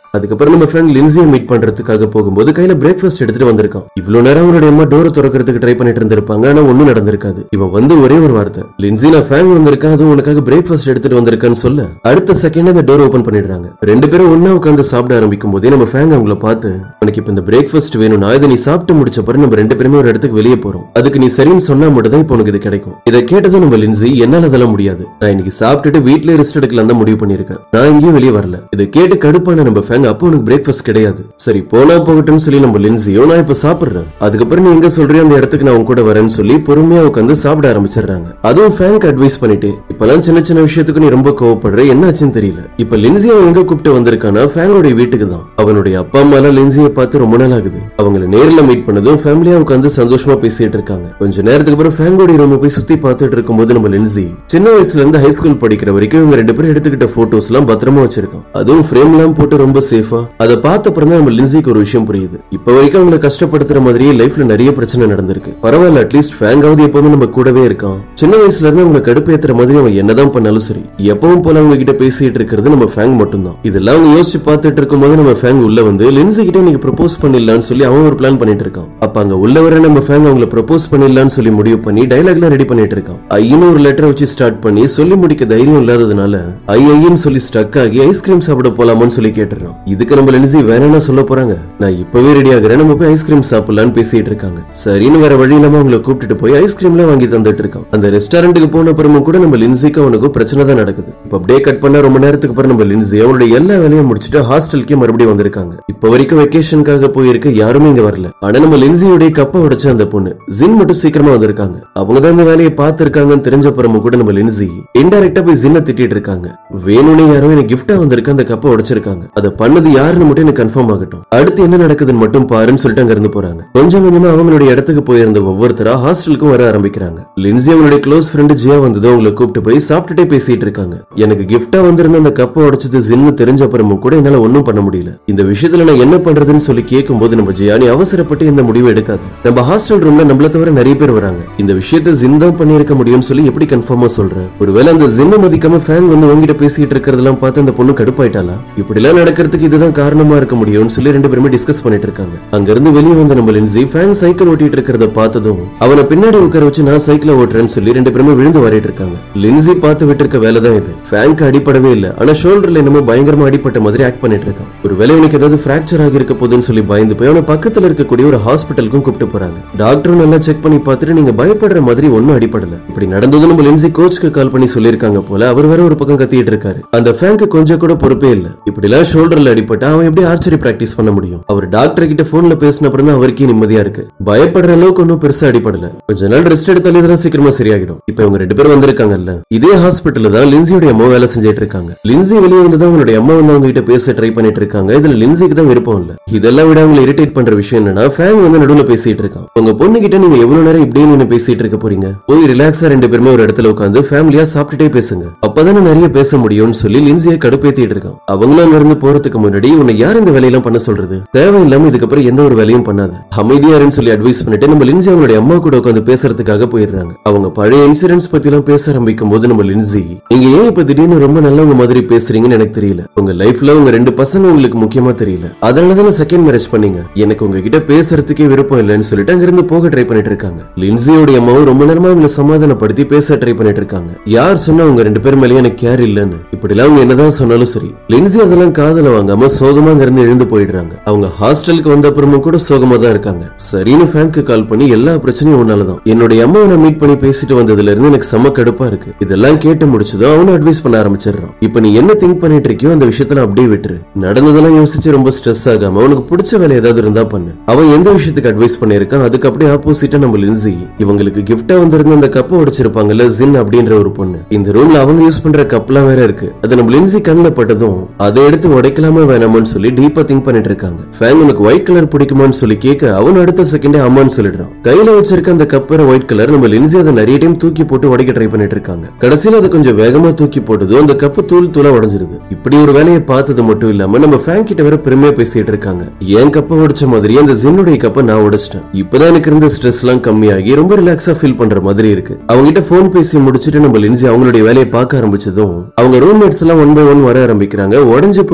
அதுக்கப்புறம் நம்ம friend லின்சியை meet பண்றதுக்காக போகும்போது கையில பிரேக்ஃபாஸ்ட் எடுத்துட்டு வந்திருக்கான் இவ்வளவு நேரம் அவனுடைய அம்மா டோரை திறக்கிறதுக்கு ட்ரை பண்ணிட்டு இருந்திருப்பாங்க ஆனா ஒண்ணும் நடந்திருக்காது இவன் வந்து ஒரே ஒரு வார்த்தை லின்சி நான் ஃபேன் வந்திருக்கேன் அதுவும் உனக்காக பிரேக்ஃபாஸ்ட் எடுத்துட்டு வந்திருக்கேன்னு சொல்ல அடுத்த செகண்ட் அந்த டோர் ஓபன் பண்ணிடுறாங்க ரெண்டு பேரும் ஒண்ணா உட்காந்து சாப்பிட ஆரம்பிக்கும் போதே நம்ம ஃபேங் அவங்கள பார்த்து உனக்கு இப்ப இந்த பிரேக்ஃபாஸ்ட் வேணும்னா இதை நீ சாப்பிட்டு முடிச்ச பிறகு நம்ம ரெண்டு பேருமே ஒரு இடத்துக்கு வெளியே போறோம் அதுக்கு நீ சரின்னு சொன்னா மட்டும் தான் இப்போ உனக்கு இது கிடைக்கும் இதை கேட்டதும் நம்ம லின்சி என்னால அதெல்லாம் முடியாது நான் இன்னைக்கு சாப்பிட்டுட்டு வீட்லயே ரெஸ்ட் எடுக்கலாம் தான் முடிவு பண்ணிருக்கேன் நான் எங்கேயும் வெளியே வரல இதை கேட்டு கடுப்பான நம்ம ஃபேங் அப்போ உனக்கு பிரேக்ஃபாஸ்ட் கிடையாது சரி போனா போகட்டும்னு சொல்லி நம்ம லின்சியோ நான் இப்ப சாப்பிடுறேன் அதுக்கப்புறம் நீ எங்க சொல்றியோ அந்த இடத்துக்கு நான் உன் கூட வரேன்னு சொல்லி பொறுமையா உட்காந்து சாப்பிட ஆரம்பிச்சிடுறாங்க அதுவும் ஃபேங்க் அட்வைஸ் பண்ணிட்டு இப்பெல்லாம் சின்ன சின்ன விஷயத்துக்கு நீ ரொம்ப கோவப்படுற என்ன ஆச்சுன்னு தெரியல இப்ப லின்சி அவன் எங்க கூப்பிட்டு வந்திருக்கானா ஃபேங்கோட வீட்டுக்கு தான் அவனுடைய அப்பா அம்மா எல்லாம் லின்சியை பார்த்து ரொம்ப நாள் ஆகுது அவங்கள நேர்ல மீட் பண்ணதும் ஃபேமிலியா உட்காந்து சந்தோஷமா பேசிட்டு இருக்காங்க கொஞ்ச நேரத்துக்கு அப்புறம் ஃபேங்கோட ரூம் போய் சுத்தி பார்த்துட்டு இருக்கும்போது நம்ம லின்சி சின்ன வயசுல இருந்து ஹை ஸ்கூல் படிக்கிற வரைக்கும் இவங்க ரெண்டு பேரும் எடுத்துக்கிட்ட போட்டோஸ் எல்லாம் பத்திரமா வச்சிருக்கான் அதுவும் ஃப்ரேம் எல்லாம் போட்டு ரொம்ப சேஃபா அதை பார்த்த அப்புறம் தான் நம்ம லின்சிக்கு ஒரு விஷயம் புரியுது இப்ப வரைக்கும் அவங்களை கஷ்டப்படுத்துற மாதிரியே லைஃப்ல நிறைய பிரச்சனை நடந்திருக்கு பரவாயில்ல அட்லீஸ்ட் ஃபேங்காவது எப்பவுமே நம்ம கூடவே இருக்கான் சின்ன வயசுல இருந்து அவங்க கடுப்பேத்துற மாதிரி அவன் என்னதான் பண்ணாலும் சரி எப்பவும் போல அவங்க கிட்ட பேசிட்டு இருக்கிறது நம்ம ஃபேங் மட்டும்தான் இதெல்லாம் அவங்க யோசிச்சு பார்த்துட்டு இருக்கும்போது நம்ம ஃபேங் உள்ள வந்து லின்சி கிட்ட நீங்க ப்ரப்போஸ் பண்ணிடலாம்னு சொல்லி அவன் ஒரு பிளான் பண்ணிட்டு இருக்கான் அப்ப அங்க உள்ள வர நம்ம ஃபேங் அவங்கள ப்ரப்போஸ் பண்ணிடலாம்னு சொல்லி முடிவு பண்ணி டைலாக்லாம் ரெடி பண்ணிட்டு இருக்கான் ஐயன்னு ஒரு லெட்டர் வச்சு ஸ்டார்ட் பண்ணி சொல்லி முடிக்க தைரியம் இல்லாததுனால ஐ ஐயன்னு சொல்லி ஸ்டக் ஆகி ஐஸ்கிரீம் சாப்பிட போலாமான்னு சொல்லி கேட்டுறான் இதுக்கு நம்ம லின்சி வேணும்னா சொல்ல போறாங்க நான் இப்பவே ரெடி ஆகுறேன் நம்ம போய் ஐஸ்கிரீம் சாப்பிடலாம்னு பேசிட்டு இருக்காங்க சரின்னு வேற வழி இல்லாம அவங்கள கூப்பிட்டுட்டு போய் ஐஸ்கிரீம்லாம் வாங்கி தந்துட்டு இருக்கான் அந்த ரெஸ்டாரண்ட்டுக்கு போன அப்புறமும் கூட நம்ம லின்சிக்கு அவனுக்கும் பிரச்சனை தான் நடக்குது இப்ப அப்படியே கட் பண்ண ரொம்ப நேரத்துக்கு அப்புறம் நம்ம லின்சி அவனுடைய எல்லா வேலையும் முடிச்சுட்டு ஹாஸ்டலுக்கே மறுபடியும் வந்திருக்காங்க இப்ப வரைக்கும் வெக்கேஷனுக்காக போயிருக்க யாருமே இங்க வரல ஆனா நம்ம லின்சியோடைய கப்பை உடைச்ச அந்த பொண்ணு ஜின் மட்டும் சீக்கிரமா வந்திருக்காங்க அவங்க தான் இந்த வேலையை பார்த்திருக்காங்கன்னு தெரிஞ்ச அப்புறமும் கூட நம்ம லின்சி இன்டெரக்டா போய் ஜின்ன திட்டிட்டு இருக்காங்க வேணும்னே யாரோ எனக்கு கிஃப்டா வந்திருக்க அந்த கப்பை உடைச்சிருக்காங்க அதை பண்ணது யாருன்னு மட்டும் எனக்கு கன்ஃபார்ம் ஆகட்டும் அடுத்து என்ன நடக்குதுன்னு மட்டும் பாருன்னு சொல்லிட்டு அங்க இருந்து போறாங்க கொஞ்சம் கொஞ்சமா அவங்களுடைய இடத்துக்கு போயிருந்த ஒவ்வொருத்தரா ஹாஸ்டலுக்கும் வர ஆரம்பிக்கிறாங்க லின்சி அவங்களுடைய க்ளோஸ் ஃப்ரெண்டு ஜியா வந்ததும் அவங்களை கூப்பிட்டு போய் சாப்பிட்டுட்டே பேசிட்டு இருக்காங்க எனக்கு கிஃப்டா வந்திருந்த அந்த கப்பை உடைச்சது ஜின்னு தெரிஞ்ச அப்புறமும் கூட என்னால ஒண்ணும் பண்ண முடியல இந்த விஷயத்துல நான் என்ன பண்றதுன்னு சொல்லி கேட்கும்போது நம்ம ஜியா நீ அவசரப்பட்டு இந்த முடிவை எடுக்காது நம்ம ஹாஸ்டல் ரூம்ல நம்மள தவிர நிறைய பேர் வராங்க இந்த விஷயத்தை ஜின் தான் பண்ணியிருக்க முடியும்னு சொல்லி எப்படி கன்ஃபார்மா சொல்றேன் ஒருவேளை அந்த ஜின்ன மதிக்காம ஃபேன் வந்து உங்ககிட்ட பேசிட்டு இருக்கிறதெல்லாம் பார்த்து அந்த பொண்ணு கடுப்பாயிட்டாளா இப்படி எல்லாம் நடக்கிறதுக்கு இதுதான் காரணமா இருக்க முடியும்னு சொல்லி ரெண்டு பேருமே டிஸ்கஸ் பண்ணிட்டு இருக்காங்க அங்க இருந்து வெளியே வந்த நம்ம லின்சி ஃபேன் சைக்கிள் ஓட்டிட்டு இருக்கிறத பார்த்ததும் அவனை பின்னாடி உட்கார வச்சு நான் சைக்கிள ஓட்டுறேன்னு சொல்லி ரெண்டு பேருமே விழுந்து வரையிட்டு இருக்காங்க லின்சி பார்த்து விட்டு இருக்க வேலை தான் இது ஃபேங்க்கு அடிப்படவே இல்ல ஆனா ஷோல்டர்ல என்னமோ பயங்கரமா அடிப்பட்ட மாதிரி ஆக்ட் பண்ணிட்டு இருக்கான் ஒரு வேலை உனக்கு ஏதாவது பிராக்சர் ஆகி இருக்க போகுதுன்னு சொல்லி பயந்து போய் அவனை பக்கத்துல இருக்கக்கூடிய ஒரு ஹாஸ்பிட்டலுக்கும் கூப்பிட்டு போறாங்க டாக்டரும் நல்லா செக் பண்ணி பார்த்துட்டு நீங்க பயப்படுற மாதிரி ஒன்னும் அடிப்படல இப்படி நடந்ததும் நம்ம லின்சி கோச்சுக்கு கால் பண்ணி சொல்லியிருக்காங்க போல அவர் வேற ஒரு பக்கம் கத்திட்டு இருக்காரு அந்த ஃபேங்க்கு கொஞ்சம் கூட பொறுப்பே இல்ல இப்படி எல்லாம் ஷோல்டர்ல அடிப்பட்டா அவன் எப்படி ஆர்ச்சரி பிராக்டிஸ் பண்ண முடியும் அவர் டாக்டர் கிட்ட போன்ல பேசின அப்புறம் தான் அவருக்கே நிம்மதியா இருக்கு பயப்படுற அளவுக்கு ஒன்னும் பெருசா அடிப்படல கொஞ்ச நாள் ரெஸ்ட் எடுத்தாலே இதெல்லாம் சீக்கிரமா சரியாகிடும் இப்ப இவங்க ரெண்டு பேரும் வந்திருக்காங்கல்ல இதே ஹாஸ்பிட்டல்ல தான் லின்சியோட அம்மா வேலை செஞ்சுட்டு இருக்காங்க லின்சி வெளியே வந்து தான் அவங்களுடைய அம்மா வந்து அவங்க கிட்ட பேச ட்ரை பண்ணிட்டு இருக்காங்க இதுல லின்சிக்கு தான் விருப்பம் இல்ல இதெல்லாம் விட அவங்களை இரிட்டேட் பண்ற விஷயம் என்னன்னா ஃபேங் வந்து நடுவுல பேசிட்டு இருக்கான் உங்க பொண்ணு கிட்ட நீங்க எவ்வளவு நேரம் இப்படியே நின்னு பேசிட்டு இருக்க போறீங்க போய் ரிலாக்ஸா ரெண்டு பேருமே ஒரு இடத்துல உட்காந்து ஃபேமிலியா சாப்பிட்டுட்டே பேசுங்க அப்பதானே நிறைய பேச முடியும்னு சொல்லி லின்சியை கடுப்பேத்திட்டு இருக்கான் அவங்களும் அங்க இருந்து போறதுக்கு முன்னாடி உன்னை யார் இந்த வேலையெல்லாம் பண்ண சொல்றது தேவையில்லாம இதுக்கப்புறம் எந்த ஒரு வேலையும் பண்ணாத அமைதியா இருன்னு சொல்லி அட்வைஸ் பண்ணிட்டு நம்ம லின்சி அவங்களுடைய அம்மா கூட உட்காந்து பேசுறதுக்காக போயிடுறாங்க அவங்க பழைய இன்சூரன்ஸ் பத்தி எல்லாம் பேச ஆரம்பிக்கும் போது நம்ம லின்சி நீங்க ஏன் இப்ப திடீர்னு ரொம்ப நல்லவங்க மாதிரி பேசுறீங்கன்னு எனக்கு தெரியல உங்க லைஃப்ல உங்க ரெண்டு பசங்க உங்களுக்கு முக்கியமா தெரியல அதனாலதான் செகண்ட் மேரேஜ் பண்ணீங்க எனக்கு உங்ககிட்ட பேசுறதுக்கே விருப்பம் இல்லைன்னு சொல்லிட்டு அங்க இருந்து போக ட்ரை பண்ணிட்டு இருக்காங்க லின்சியோட அம்மாவும் ரொம்ப நேரமா அவங்களை சமாதானப்படுத்தி பேச ட்ரை பண்ணிட்டு இருக்காங்க யார் சொன்னா உங்க ரெண்டு பேர் மேலேயும் எனக்கு கேர் இல்லைன்னு இப்படி எல்லாம் அவங்க என்னதான் சொன்னாலும் சரி லின்சி அதெல்லாம் காதல வாங்காம சோகமா அங்க இருந்து எழுந்து போயிடுறாங்க அவங்க ஹாஸ்டலுக்கு வந்த அப்புறமும் கூட சோகமா தான் இருக்காங்க சரின்னு ஃபேங்க்கு கால் பண்ணி எல்லா பிரச்சனையும் உன்னாலதான் என்னுடைய அம்மாவை நான் மீட் பண்ணி பேசிட்டு வந்ததுல இருந்து எனக்கு செம்ம கடுப்பா இருக்கு இதெல்லாம் கேட்டு முடிச்சதும் அவனும் அட்வைஸ் பண்ண ஆரம்பிச்சிடுறான் இப்ப நீ என்ன திங்க் பண்ணிட்டு இருக்கியோ அந்த விஷயத்துல அப்படியே விட்டுரு நடந்ததெல்லாம் யோசிச்சு ரொம்ப ஸ்ட்ரெஸ் ஆகாம அவனுக்கு பிடிச்ச வேலை ஏதாவது இருந்தா பண்ணு அவன் எந்த விஷயத்துக்கு அட்வைஸ் பண்ணிருக்கான் அதுக்கு அப்படியே ஆப்போசிட்டா நம்ம லின்சி இவங்களுக்கு கிஃப்டா வந்திருந்த அந்த கப்பை உடைச்சிருப்பாங்கல்ல ஜின் அப்படின்ற ஒரு பொண்ணு இந்த ரூம்ல அவங்க யூஸ் பண்ற கப்லாம் வேற இருக்கு அது நம்ம லின்சி கண்ணில் பட்டதும் அதை எடுத்து உடைக்கலாமா வேணாமான்னு சொல்லி டீப்பா திங்க் பண்ணிட்டு இருக்காங்க ஃபேங் உனக்கு ஒயிட் கலர் பிடிக்குமான்னு சொல்லி கேட்க அவன் அடுத்த செகண்டே ஆமான்னு சொல்லிடுறான் கையில வச்சிருக்க அந்த கப்பரை ஒயிட் கலர் நம்ம லின்சி அதை நிறைய டைம் தூக்கி போட்டு உடைக்க ட்ரை பண்ணிட்டு இருக்காங்க கடைசியில அதை கொஞ்சம் வேகமா தூக்கி போட்டதும் அந்த கப்பு தூள் தூளா உடைஞ்சிருது இப்படி ஒரு வேலையை பார்த்தது மட்டும் இல்லாம நம்ம ஃபேங் கிட்ட வேற பெருமையா பேசிட்டு இருக்காங்க என் கப்பை உடைச்ச மாதிரி அந்த ஜின்னுடைய கப்பை நான் உடைச்சிட்டேன் இப்பதான் எனக்கு இருந்த ஸ்ட்ரெஸ் எல்லாம் கம்மியாகி ரொம்ப ரிலாக்ஸா ஃபீல் பண்ற மாதிரி இருக்கு அவங்க கிட்ட போன் பேசி முடிச்சிட்டு நம்ம லின்சி அவங்களுடைய வேலையை பார்க்க ஆரம்பிச்சதும் அவங்க ரூம்மேட்ஸ் எல்லாம் ஒன் பை ஒன் வர ஆரம்பிக்கிறாங்க உடஞ்சு போயிருக்கிற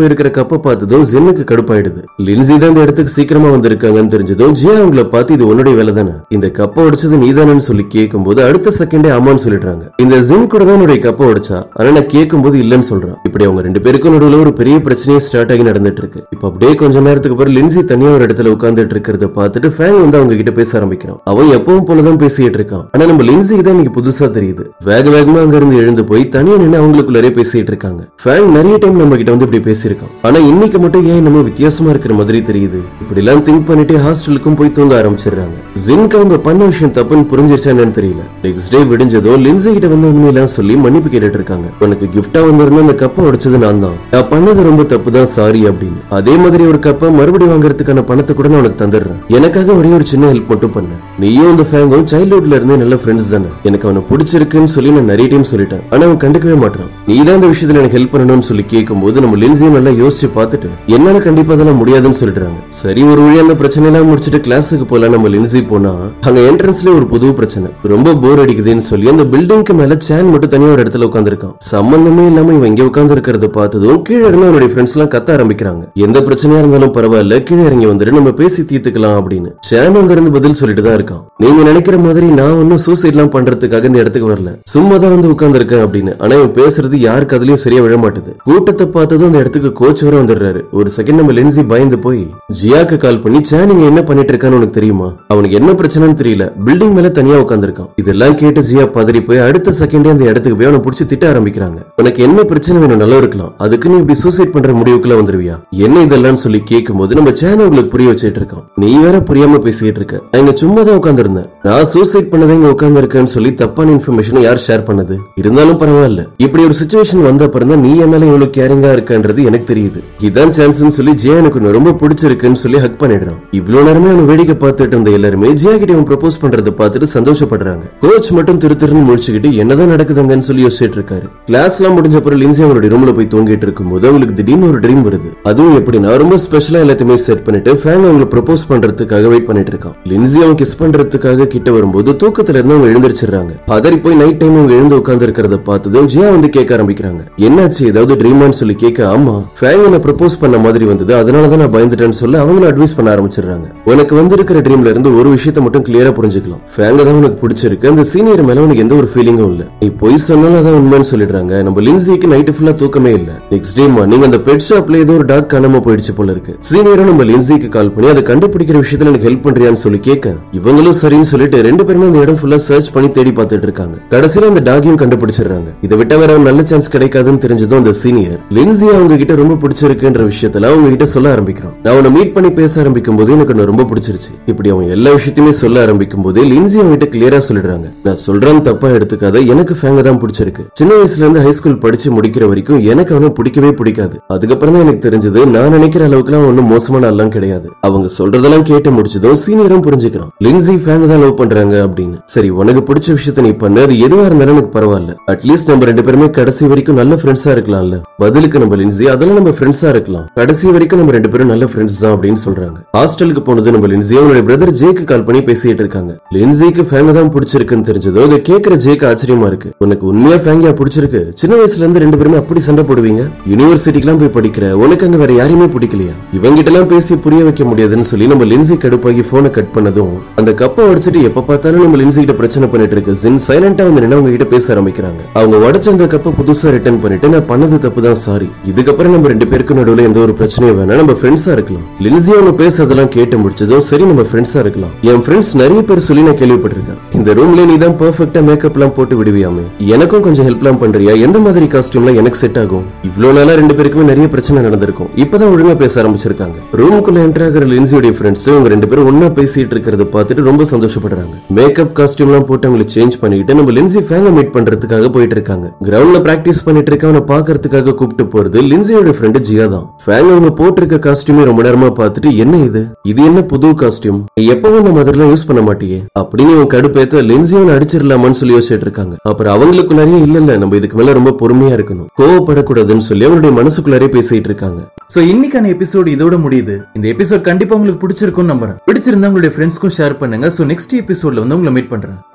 கப்பை பார்த்ததும் ஜின்னுக்கு கடுப்பாயிடுது லின்சி தான் இந்த இடத்துக்கு சீக்கிரமா வந்திருக்காங்கன்னு தெரிஞ்சதும் ஜியா அவங்கள பார்த்து இது உன்னுடைய வேலை தானே இந்த கப்பை உடைச்சது நீதானு சொல்லி கேட்கும்போது அடுத்த செகண்டே ஆமான்னு சொல்லிடுறாங்க இந்த ஜின் கூட தான் என்னுடைய கப்பை உடைச்சா ஆனா நான் கேட்கும்போது இல்லைன்னு சொல்றான் இப்படி அவங்க ரெண்டு பேருக்கும் நடுவுல ஒரு பெரிய பிரச்சனையே ஸ்டார்ட் ஆகி நடந்துட்டு இருக்கு இப்ப அப்படியே கொஞ்ச நேரத்துக்கு அப்புறம் லின்சி தனியா ஒரு இடத்துல உட்கார்ந்துட்டு இருக்கிறத பார்த்துட்டு ஃபேங் வந்து அவங்க கிட்ட பேச ஆரம்பிக்கிறான் அவன் எப்பவும் போலதான் பேசிட்டு இருக்கான் ஆனா நம்ம லின்சிக்கு தான் இன்னைக்கு புதுசா தெரியுது வேக வேகமா அங்க இருந்து எழுந்து போய் தனியா நின்று அவங்களுக்குள்ளரே பேசிட்டு இருக்காங்க ஃபேங் நிறைய டைம் நம்ம கிட்ட வந்து இப்படி பேசியிருக்கான் ஆனா இன்னைக்கு மட்டும் ஏன் நம்ம வித்தியாசமா இருக்கிற மாதிரி தெரியுது இப்படி எல்லாம் திங்க் பண்ணிட்டு ஹாஸ்டலுக்கும் போய் தூங்க ஆரம்பிச்சிடுறாங்க ஜின்க்கு அவங்க பண்ண விஷயம் தப்புன்னு புரிஞ்சிருச்சா என்னன்னு தெரியல நெக்ஸ்ட் டே விடிஞ்சதும் லின்சி கிட்ட வந்து உண்மையெல்லாம் சொல்லி மன்னிப்பு கேட்டுட்டு இருக்காங்க உனக்கு கிஃப்டா வந்திருந்த அந்த கப்பை உடைச்சது நான் தான் நான் பண்ணது ரொம்ப தப்பு தான் சாரி அப்படின்னு அதே மாதிரி ஒரு கப்பை மறுபடியும் வாங்குறதுக்கான பணத்தை கூட நான் உனக்கு தந்துடுறேன் எனக்காக ஒரே ஒரு சின்ன ஹெல்ப் மட்டும் பண்ண நீயும் அந்த ஃபேங்கும் சைல்ட்ஹுட்ல இருந்தே நல்ல ஃப்ரெண்ட்ஸ் தானே எனக்கு அவனை பிடிச்சிருக்குன்னு சொல்லி நான் நிறைய டைம் சொல்லிட்டேன் ஆனா அவன் கண்டுக்கவே மாட்டான் நீ தான் இந்த விஷயத்துல எனக்கு ஹெல்ப் பண்ணணும்னு சொல்லி கேட்கும்போது நம்ம லின்சியும் நல்லா யோசிச்சு பார்த்துட்டு என்னால கண்டிப்பா அதெல்லாம் முடியாதுன்னு சொல்லிடுறாங்க சரி ஒரு வழியா அந்த பிரச்சனை எல்லாம் முடிச்சிட்டு கிளாஸுக்கு போலாம் நம்ம லின்சி போனா அங்க என்ட்ரன்ஸ்ல ஒரு புது பிரச்சனை ரொம்ப போர் அடிக்குதுன்னு சொல்லி அந்த பில்டிங்க்கு மேல சேன் மட்டும் தனியா ஒரு இடத்துல உட்காந்துருக்கான் சம்பந்தமே இல்லாம இவன் இங்க உட்கார்ந்து இருக்கிறத பார்த்ததும் கீழே இருந்து அவனுடைய ஃப்ரெண்ட்ஸ் எல்லாம் கத்த ஆரம்பிக்கிறாங்க எந்த பிரச்சனையா இருந்தாலும் பரவாயில்ல கீழே இறங்கி வந்துட்டு நம்ம பேசி தீர்த்துக்கலாம் அப்படின்னு சேன் அங்க இருந்து பதில் சொல்லிட்டு தான் இருக்கான் நீங்க நினைக்கிற மாதிரி நான் ஒன்னும் சூசைட் எல்லாம் பண்றதுக்காக இந்த இடத்துக்கு வரல சும்மா தான் வந்து உட்கார்ந்துருக்கேன் அப்படின்னு ஆனா இவன் பேசுறது யாருக்கு அதுலயும் சரியா விழ மாட்டுது கூட்டத்தை பார்த்ததும் அந்த இடத்துக்கு கோச் வர வந்துடுறாரு ஒரு செகண்ட் நம்ம லென்சி பயந்து போய் ஜியாக்கு கால் பண்ணி சேன் நீங்க என்ன பண்ணிட்டு இருக்கான்னு உனக்கு தெரியுமா அவனுக்கு என்ன பிரச்சனைன்னு தெரியல பில்டிங் மேல தனியா உட்காந்துருக்கான் இதெல்லாம் கேட்டு ஜியா பதறி போய் அடுத்த செகண்டே அந்த இடத்துக்கு போய் அவனை புடிச்சு திட்ட ஆரம்பிக்கிறாங்க உனக்கு என்ன பிரச்சனை வேணும் நல்லா இருக்கலாம் அதுக்கு நீ இப்படி சூசைட் பண்ற முடிவுக்குள்ள வந்துருவியா என்ன இதெல்லாம் சொல்லி கேட்கும்போது நம்ம சேன உங்களுக்கு புரிய வச்சிட்டு இருக்கோம் நீ வேற புரியாம பேசிட்டு இருக்க நான் இங்க சும்மா தான் உட்காந்துருந்தேன் நான் சூசைட் பண்ணதே இங்க உட்கார்ந்து இருக்கேன்னு சொல்லி தப்பான இன்ஃபர்மேஷன் யார் ஷேர் பண்ணது இருந்தாலும் பரவாயில்ல இப்படி ஒரு சுச்சுவேஷன் வந்த அப்புறம் தான் நீ என் மேல இவ்வளவு கேரிங்கா இருக்கன்றது எனக்கு தெரியுது இதான் சான்ஸ்னு சொல்லி ஜியா எனக்கு உன்னை ரொம்ப பிடிச்சிருக்குன்னு சொல்லி ஹக் பண்ணிடுறான் இவ்வளவு நேரமே அவனை வேடிக்கை பார்த்துட்டு இருந்த எல்லாருமே ஜியா கிட்ட இவன் ப்ரப்போஸ் பண்றதை பார்த்துட்டு சந்தோஷப்படுறாங்க கோச் மட்டும் திரு திருன்னு முடிச்சுக்கிட்டு என்னதான் நடக்குதுங்கன்னு சொல்லி யோசிச்சுட்டு இருக்காரு கிளாஸ் எல்லாம் முடிஞ்ச அப்புறம் லின்சி அவங்களுடைய ரூம்ல போய் தூங்கிட்டு இருக்கும்போது அவங்களுக்கு திடீர்னு ஒரு ட்ரீம் வருது அதுவும் எப்படின்னா ரொம்ப ஸ்பெஷலா எல்லாத்தையுமே செட் பண்ணிட்டு ஃபேங் அவங்களை ப்ரப்போஸ் பண்றதுக்காக வெயிட் பண்ணிட்டு இருக்கான் லின்சி அவன் கிஸ் பண்றதுக்காக கிட்ட வரும்போது தூக்கத்துல இருந்து அவங்க எழுந்திருச்சிடுறாங்க பதறி போய் நைட் டைம் அவங்க எழுந்து உட்கார்ந்து இருக்கிறத பார்த்ததும் ஜியா வந்து கேட்க ஆரம்பிக்கிறாங்க என்னாச்சு ஏதாவது ட்ரீமான்னு சொல்லி கேட்க ஆமா ஃபேங் என்ன ப்ரப்போஸ் பண்ண மாதிரி வந்தது அதனால தான் நான் பயந்துட்டேன்னு சொல்ல அவங்களும் அட்வைஸ் பண்ண ஆரம்பிச்சிடுறாங்க உனக்கு வந்திருக்கிற ட்ரீம்ல இருந்து ஒரு விஷயத்தை மட்டும் கிளியரா புரிஞ்சுக்கலாம் ஃபேங்க தான் உனக்கு பிடிச்சிருக்கு அந்த சீனியர் மேல உனக்கு எந்த ஒரு ஃபீலிங்கும் இல்ல நீ பொய் சொன்னாலும் அதான் உண்மைன்னு சொல்லிடுறாங்க நம்ம லின்சிக்கு நைட்டு ஃபுல்லா தூக்கமே இல்ல நெக்ஸ்ட் டே மார்னிங் அந்த பெட் ஷாப்ல ஏதோ ஒரு டாக் காணாம போயிடுச்சு போல இருக்கு சீனியரும் நம்ம லின்சிக்கு கால் பண்ணி அதை கண்டுபிடிக்கிற விஷயத்துல எனக்கு ஹெல்ப் பண்றியான்னு சொல்லி கேட்க இவங்களும் சரின்னு சொல்லிட்டு ரெண்டு பேருமே அந்த இடம் ஃபுல்லா சர்ச் பண்ணி தேடி பார்த்துட்டு இருக்காங்க கடைசியில அந்த டாகையும் கண்டுபிடிச்சிடுறாங்க இதை விட்ட வேற ஒரு நல்ல சான்ஸ் கிடைக்காதுன்னு தெரிஞ்சதும் அந்த சீனியர் லின்சி அவங்க கிட்ட ரொம்ப பிடிச்சிருக்குன்ற விஷயத்துல அவங்க கிட்ட சொல்ல ஆரம்பிக்கிறான் நான் அவனை மீட் பண்ணி பேச ஆரம்பிக்கும் போது எனக்கு உன்னை ரொம்ப பிடிச்சிருச்சு இப்படி அவன் எல்லா விஷயத்தையுமே சொல்ல ஆரம்பிக்கும் போது லின்சி அவங்க கிட்ட கிளியரா சொல்லிடுறாங்க நான் சொல்றேன் தப்பா எடுத்துக்காத எனக்கு ஃபேங்க தான் பிடிச்சிருக்கு சின்ன வயசுல இருந்து ஹை ஸ்கூல் படிச்சு முடிக்கிற வரைக்கும் எனக்கு அவனை பிடிக்கவே பிடிக்காது அதுக்கப்புறம் தான் எனக்கு தெரிஞ்சது நான் நினைக்கிற அளவுக்குலாம் ஒன்னும் மோசமான ஆள்லாம் கிடையாது அவங்க சொல்றதெல்லாம் கேட்டு முடிச்சதும் சீனியரும் புரிஞ்சுக்கிறான் லின்சி ஃபேங்க தான் லவ் பண்றாங்க அப்படின்னு சரி உனக்கு பிடிச்ச விஷயத்த நீ பண்ணு அது எதுவா இருந்தாலும் எனக்கு பரவாயில்ல அட்லீஸ்ட் நம்ம ரெண்டு பேருமே கடைசி வரைக்கும் நல்ல ஃப்ரெண்ட்ஸா இருக்கலாம்ல பதிலுக்கு நம்ம லின்சி அதெல்லாம் நம்ம ஃப்ரெண்ட்ஸா இருக்கலாம் கடைசி வரைக்கும் நம்ம ரெண்டு பேரும் நல்ல ஃப்ரெண்ட்ஸ் தான் அப்படின்னு சொல்றாங்க ஹாஸ்டலுக்கு போனது நம்ம லின்சி அவனுடைய பிரதர் ஜேக்கு கால் பண்ணி பேசிட்டு இருக்காங்க லின்சிக்கு ஃபேங்க தான் பிடிச்சிருக்குன்னு தெரிஞ்சதோ அதை கேட்கிற ஜேக்கு ஆச்சரியமா இருக்கு உனக்கு உண்மையா ஃபேங்கியா பிடிச்சிருக்கு சின்ன வயசுல இருந்து ரெண்டு பேருமே அப்படி சண்டை போடுவீங்க யூனிவர்சிட்டிக்கெல்லாம் போய் படிக்கிற உனக்கு அங்க வேற யாரையுமே பிடிக்கலையா இவங்கிட்ட எல்லாம் பேசி புரிய வைக்க முடியாதுன்னு சொல்லி நம்ம லின்சி கடுப்பாகி போனை கட் பண்ணதும் அந்த கப்பை உடைச்சிட்டு எப்ப பார்த்தாலும் நம்ம லின்சி கிட்ட பிரச்சனை பண்ணிட்டு இருக்கு ஜின் சைலண்டா வந்து நின்று அவங்க கிட்ட பேச ஆரம்பிக்கிறாங்க அவங்க உடைச்ச அந்த கப்பை புதுசா ரிட்டர்ன் பண்ணிட்டு நான் பண்ணது தப்பு தான் சாரி இதுக்கப்புறம் நம்ம ரெண்டு பேருக்கு நடுவுல எந்த ஒரு பிரச்சனையும் வேணா நம்ம ஃப்ரெண்ட்ஸா இருக்கலாம் லின்சி அவங்க பேசுறதெல்லாம் கேட்டு முடிச்சதும் சரி நம்ம ஃப்ரெண்ட்ஸா இருக்கலாம் என் ஃப்ரெண்ட்ஸ் நிறைய பேர் சொல்லி நான் கேள்விப்பட்டிருக்கேன் இந்த ரூம்ல நீ தான் பெர்ஃபெக்ட்டா மேக்கப் எல்லாம் போட்டு விடுவியாமே எனக்கும் கொஞ்சம் ஹெல்ப் எல்லாம் பண்றியா எந்த மாதிரி காஸ்டியூம்லாம் எனக்கு செட் ஆகும் இவ்வளவு நாளா ரெண்டு பேருக்குமே நிறைய பிரச்சனை நடந்திருக்கும் இப்பதான் ஒழுங்கா பேச ஆரம்பிச்சிருக்காங்க ரூமுக்குள்ள என்டர் ஆகிற லின்சியோட ஃப்ரெண்ட்ஸ் அவங்க ரெண்டு பேரும் ஒன்னா பேசிட்டு இருக்கிறத பார்த்துட்டு ரொம்ப சந்தோஷப்படுறாங்க மேக்கப் காஸ்டியூம் எல்லாம் போட்டு அவங்களை சேஞ்ச் பண்ணிக்கிட்டு நம்ம லின்சி ஃபேங்க மீட் பண்றதுக்காக போயிட்டு இருக்காங்க கிரவுண்ட்ல பிராக்டிஸ் பண்ணிட்டு இருக்க அவனை பாக்குறதுக்காக கூப்பிட்டு போறது லின்சியோட ஃப்ரெண்டு ஜியா தான் ஃபேங் அவங்க போட்டிருக்க காஸ்டியூமே ரொம்ப நேரமா பார்த்துட்டு என்ன இது இது என்ன புது காஸ்டியூம் நீ எப்பவும் இந்த மாதிரிலாம் யூஸ் பண்ண மாட்டியே அப்படின்னு இவன் கடுப்பேத்த லின்சியோன் அடிச்சிடலாமான்னு சொல்லி யோசிச்சுட்டு இருக்காங்க அப்புறம் அவங்களுக்குள்ளாரே இல்ல இல்ல நம்ம இதுக்கு மேல ரொம்ப பொறுமையா இருக்கணும் கோவப்படக்கூடாதுன்னு சொல்லி அவங்களுடைய மனசுக்குள்ளாரே பேசிட்டு இருக்காங்க சோ இன்னைக்கான எபிசோடு இதோட முடியுது இந்த எபிசோட் கண்டிப்பா உங்களுக்கு பிடிச்சிருக்கும்னு நம்புறேன் பிடிச்சிருந்தா உங்களுடைய ஃப்ரெண்ட்ஸ்க்கும் ஷேர் பண்ணுங்க சோ நெக்ஸ்ட் எபிசோட்ல வந்து உங்களை மீட் பண்றேன்